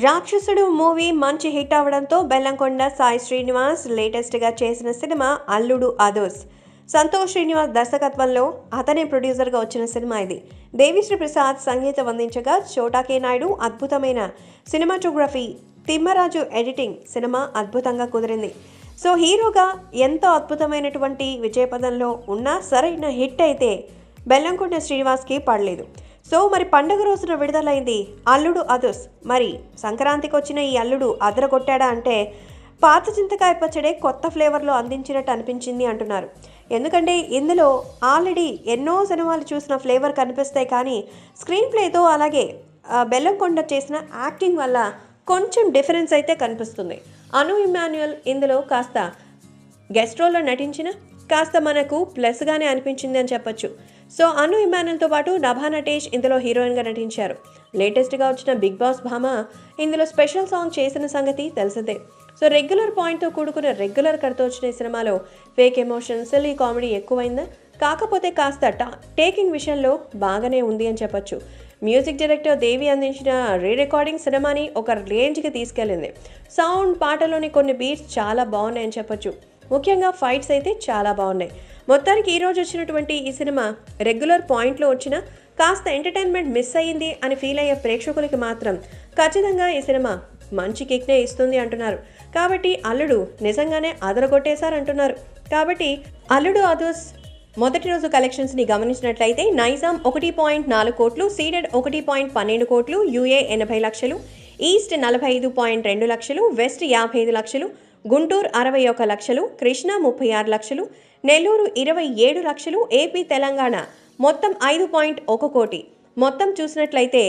రాక్షసుడు మూవీ మంచి హిట్ అవడంతో బెల్లంకొండ సాయి శ్రీనివాస్ లేటెస్ట్గా చేసిన సినిమా అల్లుడు అదోస్ సంతోష్ శ్రీనివాస్ దర్శకత్వంలో అతనే ప్రొడ్యూసర్గా వచ్చిన సినిమా ఇది దేవిశ్రీ ప్రసాద్ సంగీతం అందించగా చోటాకే నాయుడు అద్భుతమైన సినిమాటోగ్రఫీ తిమ్మరాజు ఎడిటింగ్ సినిమా అద్భుతంగా కుదిరింది సో హీరోగా ఎంతో అద్భుతమైనటువంటి విజయపదంలో ఉన్న సరైన హిట్ అయితే బెల్లంకొండ శ్రీనివాస్కి పడలేదు సో మరి పండుగ రోజున విడుదలైంది అల్లుడు అదుస్ మరి సంక్రాంతికి వచ్చిన ఈ అల్లుడు అదరగొట్టాడా అంటే పాత చింతకాయ పచ్చడే కొత్త ఫ్లేవర్లో అందించినట్టు అనిపించింది అంటున్నారు ఎందుకంటే ఇందులో ఆల్రెడీ ఎన్నో సినిమాలు చూసిన ఫ్లేవర్ కనిపిస్తాయి కానీ స్క్రీన్ ప్లేతో అలాగే ఆ, బెల్లంకొండ చేసిన యాక్టింగ్ వల్ల కొంచెం డిఫరెన్స్ అయితే కనిపిస్తుంది అను ఇమాన్యుయల్ ఇందులో కాస్త గెస్ట్ రోల్లో నటించిన కాస్త మనకు ప్లస్గానే అనిపించింది అని చెప్పొచ్చు సో అను ఇమానుయల్తో పాటు నభా నటేష్ ఇందులో హీరోయిన్గా నటించారు లేటెస్ట్గా వచ్చిన బిగ్ బాస్ భామ ఇందులో స్పెషల్ సాంగ్ చేసిన సంగతి తెలిసిందే సో రెగ్యులర్ పాయింట్తో కూడుకున్న రెగ్యులర్ కథతో వచ్చిన ఈ సినిమాలో ఫేక్ ఎమోషన్ సిల్లీ కామెడీ ఎక్కువైందా కాకపోతే కాస్త టా- టేకింగ్ విషయంలో బాగానే ఉంది అని చెప్పొచ్చు మ్యూజిక్ డైరెక్టర్ దేవి అందించిన రీ రికార్డింగ్ సినిమాని ఒక రేంజ్కి తీసుకెళ్ళింది సౌండ్ పాటలోని కొన్ని బీట్స్ చాలా బాగున్నాయని చెప్పొచ్చు ముఖ్యంగా ఫైట్స్ అయితే చాలా బాగున్నాయి మొత్తానికి ఈరోజు వచ్చినటువంటి ఈ సినిమా రెగ్యులర్ పాయింట్లో వచ్చిన కాస్త ఎంటర్టైన్మెంట్ మిస్ అయ్యింది అని ఫీల్ అయ్యే ప్రేక్షకులకి మాత్రం ఖచ్చితంగా ఈ సినిమా మంచి కిక్నే ఇస్తుంది అంటున్నారు కాబట్టి అల్లుడు నిజంగానే అదరగొట్టేశారంటున్నారు కాబట్టి అల్లుడు అదోస్ మొదటి రోజు కలెక్షన్స్ ని గమనించినట్లయితే నైజాం ఒకటి పాయింట్ నాలుగు కోట్లు సీడెడ్ ఒకటి పాయింట్ పన్నెండు కోట్లు యూఏ ఎనభై లక్షలు ఈస్ట్ నలభై ఐదు పాయింట్ రెండు లక్షలు వెస్ట్ యాభై ఐదు లక్షలు గుంటూరు అరవై ఒక లక్షలు కృష్ణా ముప్పై ఆరు లక్షలు నెల్లూరు ఇరవై ఏడు లక్షలు ఏపీ తెలంగాణ మొత్తం ఐదు పాయింట్ ఒక కోటి మొత్తం చూసినట్లయితే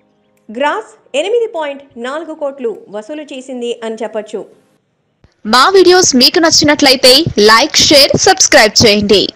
గ్రాస్ ఎనిమిది పాయింట్ నాలుగు కోట్లు వసూలు చేసింది అని చెప్పొచ్చు మా వీడియోస్ మీకు నచ్చినట్లయితే లైక్ షేర్ సబ్స్క్రైబ్ చేయండి